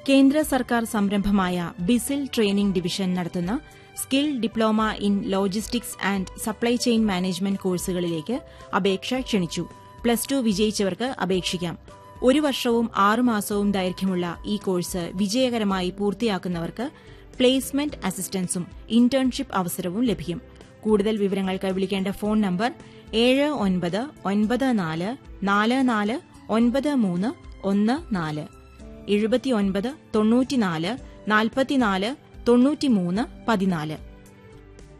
കേന്ദ്ര സർക്കാർ സംരംഭമായ ബിസിൽ ട്രെയിനിംഗ് ഡിവിഷൻ നടത്തുന്ന skill diploma in logistics and supply chain management കോഴ്സുകളിലേക്ക് അപേക്ഷ ക്ഷണിച്ചു പ്ലസ് ടു വിജയിച്ചവർക്ക് അപേക്ഷിക്കാം ഒരു വർഷവും ആറുമാസവും ദൈർഘ്യമുള്ള ഈ കോഴ്സ് വിജയകരമായി പൂർത്തിയാക്കുന്നവർക്ക് പ്ലേസ്മെന്റ് അസിസ്റ്റൻസും ഇന്റേൺഷിപ്പ് അവസരവും ലഭിക്കും കൂടുതൽ വിവരങ്ങൾക്ക് വിളിക്കേണ്ട ഫോൺ നമ്പർ ഏഴ് ഒൻപത് ഒൻപത് നാല് നാല് നാല് ഒൻപത് മൂന്ന് ഒന്ന് നാല് എഴുപത്തിയൊൻപത് തൊണ്ണൂറ്റിനാല് നാൽപ്പത്തിനാല് തൊണ്ണൂറ്റിമൂന്ന് പതിനാല്